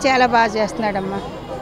చాలా బాగా చేస్తున్నాడమ్మా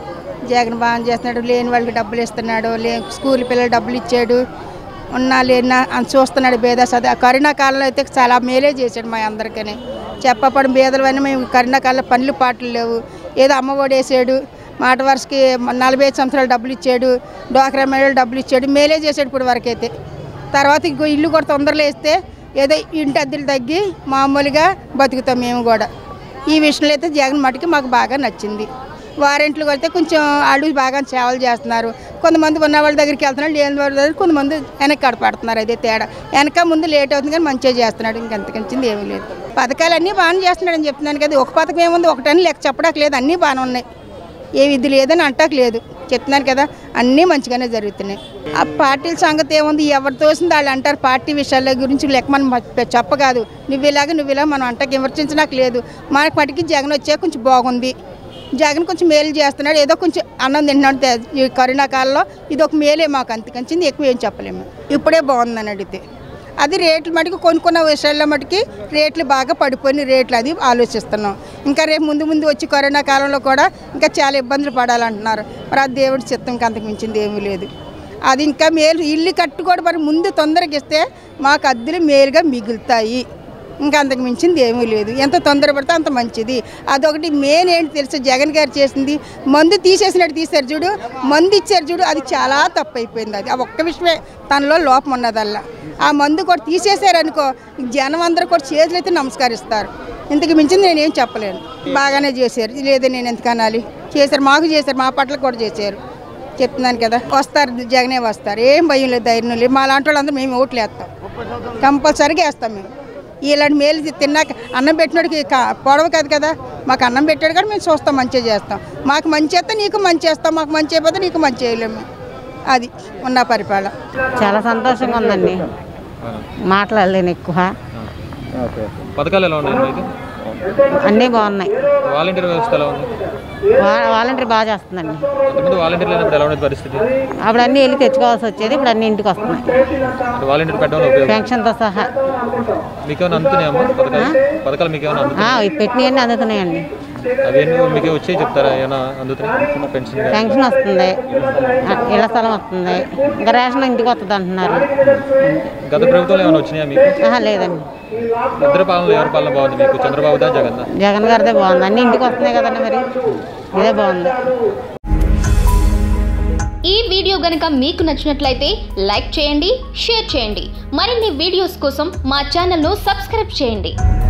జగన్ బాగా చేస్తున్నాడు లేని వాళ్ళకి డబ్బులు ఇస్తున్నాడు లే స్కూల్ పిల్లలు డబ్బులు ఇచ్చాడు ఉన్నా లేనా అని చూస్తున్నాడు భేద సదా కరోనా కాలంలో అయితే చాలా మేలే చేశాడు మా అందరికీ చెప్పపడం భేదలవన్నీ మేము కరోనా కాలంలో పనులు పాటలు లేవు ఏదో అమ్మఒడి వేసాడు మాట వరుసకి నలభై ఐదు సంవత్సరాలు డబ్బులు ఇచ్చాడు డ్వాక్రా మహిళలు డబ్బులు ఇచ్చాడు మేలే చేశాడు ఇప్పుడు వరకైతే తర్వాత ఇంకో ఇల్లు కూడా తొందరలో వేస్తే ఏదో ఇంటి అద్దెలు తగ్గి మామూలుగా బతుకుతాం మేము కూడా ఈ విషయంలో అయితే జగన్ మటుకి మాకు బాగా నచ్చింది వారెంట్లు కొడితే కొంచెం వాళ్ళు బాగా సేవలు చేస్తున్నారు కొంతమంది ఉన్న వాళ్ళ దగ్గరికి వెళ్తున్నారు లేని వాళ్ళ దగ్గర కొంతమంది వెనక్కి కడపడుతున్నారు అదే తేడా వెనక ముందు లేట్ అవుతుంది కానీ మంచిగా చేస్తున్నాడు ఇంకెంతకించింది ఏమీ లేదు పథకాలు అన్నీ బాగానే చేస్తున్నాడని చెప్తున్నాను కదా ఒక పథకం ఏముంది ఒకటని లెక్క చెప్పడానికి లేదు అన్నీ బాగానే ఉన్నాయి ఏ విధి లేదని అంటాక లేదు చెప్తున్నాను కదా అన్నీ మంచిగానే జరుగుతున్నాయి ఆ పార్టీల సంగతి ఏముంది ఎవరు తోసింది వాళ్ళు అంటారు పార్టీ విషయాల గురించి లెక్క మనం ప- చెప్పకాదు నువ్వు ఇలాగ నువ్వు ఇలా మనం అంటకి విమర్శించడానికి లేదు మనకి మటుకి జగన్ వచ్చే కొంచెం బాగుంది జగన్ కొంచెం మేలు చేస్తున్నాడు ఏదో కొంచెం అన్నం తింటున్నాడు తే- ఈ కరోనా కాలంలో ఇది ఒక మేలే మాకు అంతకంచింది ఎక్కువ ఏం చెప్పలేము ఇప్పుడే బాగుందని అడిగితే అది రేట్లు మటుకు కొనుక్కున్న విషయాల్లో మటుకి రేట్లు బాగా పడిపోయిన రేట్లు అది ఆలోచిస్తున్నాం ఇంకా రేపు ముందు ముందు వచ్చి కరోనా కాలంలో కూడా ఇంకా చాలా ఇబ్బందులు పడాలంటున్నారు మరి ఆ దేవుడి చిత్తం ఇంకా అంతకు మించింది ఏమీ లేదు అది ఇంకా మేలు ఇల్లు కట్టుకోవడం మరి ముందు తొందరగా ఇస్తే మాకు అద్దెలు మేలుగా మిగులుతాయి ఇంకా అంతకు మించింది ఏమీ లేదు ఎంత తొందరపడితే అంత మంచిది అదొకటి మెయిన్ ఏంటి తెలుసు జగన్ గారు చేసింది మందు తీసేసినట్టు తీశారు చూడు మందు ఇచ్చారు చూడు అది చాలా తప్పు అయిపోయింది అది ఆ ఒక్క విషయమే తనలో లోపం ఉన్నదల్లా ఆ మందు కూడా తీసేశారనుకో జనం అందరూ కూడా చేతులు అయితే నమస్కరిస్తారు ఇంతకు మించింది నేనేం చెప్పలేను బాగానే చేశారు లేదు నేను ఎందుకు అనాలి చేశారు మాకు చేశారు మా పట్ల కూడా చేశారు చెప్తున్నాను కదా వస్తారు జగనే వస్తారు ఏం భయం లేదు ధైర్యం లేదు మా లాంటి వాళ్ళందరూ మేము ఓట్లు వేస్తాం కంపల్సరీగా వేస్తాం మేము ఇలాంటి మేలు తిన్నాక అన్నం పెట్టినోడికి కా- పొడవ కాదు కదా మాకు అన్నం పెట్టాడు కానీ మేము చూస్తాం మంచిగా చేస్తాం మాకు మంచి చేస్తే నీకు మంచి చేస్తాం మాకు మంచి అయిపోతే నీకు మంచి చేయలేము అది ఉన్న పరిపాలన చాలా సంతోషంగా ఉందండి మాట్లాడలేను ఎక్కువ ఓకే పథకాలు ఎలా ఉన్నాయి అయితే అన్నీ బాగున్నాయి వాలంటీర్ వ్యవస్థ ఎలా ఉంది వా- వాలంటీర్ బాగా చేస్తుందండి అంతకుముందు వాలంటీర్ లేనప్పుడు ఎలా ఉండేది పరిస్థితి అప్పుడు అన్నీ వెళ్ళి తెచ్చుకోవాల్సి వచ్చేది ఇప్పుడు అన్నీ ఇంటికి వస్తున్నాయి అంటే వాలంటీర్ పెట్టడం వల్ల ఉపయోగం పెన్షన్తో సహా మీకేమైనా అందుతున్నాయమ్మా పథకాలు పథకాలు మీకేమైనా అందుతున్నాయి ఆ, ఇవి పెట్టినవన్నీ అందుతున్నాయండి అవి మీకు వచ్చే చెప్తారా ఏమైనా అందుతున్నాయి పెన్షన్ కానీ? పెన్షన్ వస్తుంది ఆ, ఇళ్ల స్థలం వస్తుంది ఇంకా రేషన్ ఇంటికి వస్తుంది అంటున్నారు గత ప్రభుత్వంలో ఏమైనా వచ్చినాయా మీకు ఆహా, లేదండి ఇద్దరు పాలన ఎవరి పాలన బాగుంది మీకు చంద్రబాబుదా జగన్ జగన్ గారిదే బాగుంది అన్నీ ఇంటికి వస్తున్నాయి కదండి మరి ఇదే బాగుంది ఈ వీడియో గనుక మీకు నచ్చినట్లయితే లైక్ చేయండి షేర్ చేయండి మరిన్ని వీడియోస్ కోసం మా ఛానల్ను సబ్స్క్రైబ్ చేయండి